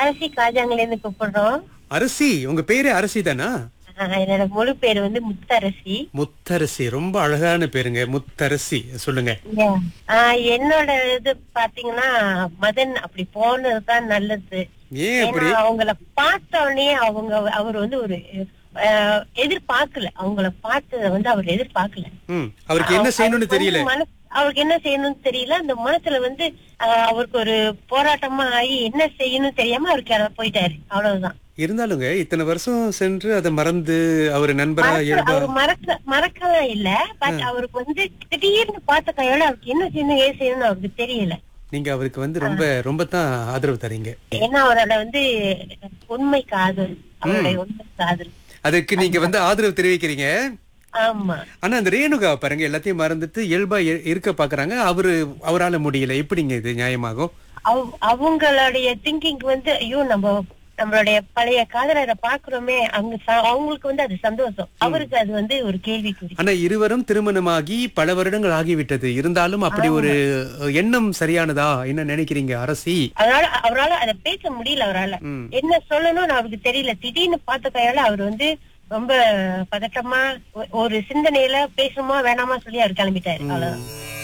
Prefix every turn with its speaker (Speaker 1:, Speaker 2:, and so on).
Speaker 1: அரசி காஜாங்கல இருந்து கூப்பிடுறோம்
Speaker 2: அரசி உங்க பேரு அரசி தானா
Speaker 1: ஆஹ் என்னோட முழு பேர் வந்து முத்தரசி
Speaker 2: முத்தரசி ரொம்ப அழகான பேருங்க முத்தரசி சொல்லுங்க
Speaker 1: ஆஹ் என்னோட இது பாத்தீங்கன்னா மதன் அப்படி போனதுதான் நல்லது
Speaker 2: ஏன் அப்படி
Speaker 1: ஏன்னா அவங்கள பார்த்த உடனே அவங்க அவர் வந்து ஒரு ஆஹ், எதிர்பார்க்கல அவங்கள பார்த்தத வந்து அவர் எதிர்பார்க்கல
Speaker 2: ம் அவருக்கு என்ன செய்யணும்னு
Speaker 1: அவருக்கு
Speaker 2: தெரியல
Speaker 1: வந்து மனசு- அவருக்கு என்ன செய்யணும்னு தெரியல அந்த மனசுல வந்து ஆஹ், அவருக்கு ஒரு போராட்டமா ஆகி என்ன செய்யணும்னு தெரியாம அவருக்கு அதை போயிட்டாரு அவ்வளவுதான்
Speaker 2: இருந்தாலுங்க இத்தனை வருஷம் சென்று அதை மறந்து அவர் நண்பரா
Speaker 1: மறக்க-
Speaker 2: இயல்பா
Speaker 1: அவர் மறக்க மறக்கலாம் இல்ல பட் அவருக்கு வந்து திடீர்னு பார்த்த கையோட அவருக்கு என்ன செய்யணும் ஏன் செய்யணும்னு அவருக்கு தெரியல
Speaker 2: நீங்க அவருக்கு வந்து ரொம்ப ரொம்ப தான் ஆதரவு தரீங்க
Speaker 1: ஏன்னா அவரோட வந்து உண்மை காதல் அவருடைய உண்மை காதல்
Speaker 2: அதுக்கு நீங்க வந்து ஆதரவு தெரிவிக்கிறீங்க
Speaker 1: ஆமா
Speaker 2: ஆனா அந்த ரேணுகா பாருங்க எல்லாத்தையும் மறந்துட்டு இயல்பா இ- இருக்க பாக்குறாங்க அவரு அவரால முடியல எப்படிங்க இது நியாயமாகும்
Speaker 1: அவ- அவங்களுடைய திங்கிங் வந்து ஐயோ நம்ம நம்மளுடைய பழைய காதலரை பாக்குறோமே அவங்க ச- அவங்களுக்கு வந்து அது சந்தோஷம் அவருக்கு அது வந்து ஒரு கேள்விக்குறி
Speaker 2: ஆனா இருவரும் திருமணமாகி பல வருடங்கள் ஆகிவிட்டது இருந்தாலும் அப்படி ஒரு எண்ணம் சரியானதா என்ன நினைக்கிறீங்க அரசி
Speaker 1: அதனால அவரால அதை பேச முடியல அவரால
Speaker 2: ம்.
Speaker 1: என்ன சொல்லணும்னு அவருக்கு தெரியல திடீர்னு பார்த்த கையால அவர் வந்து ரொம்ப பதட்டமா ஒ- ஒரு சிந்தனையில பேசணுமா வேணாமா சொல்லி அவர் கிளம்பிட்டாரு அவ்வளவுதான்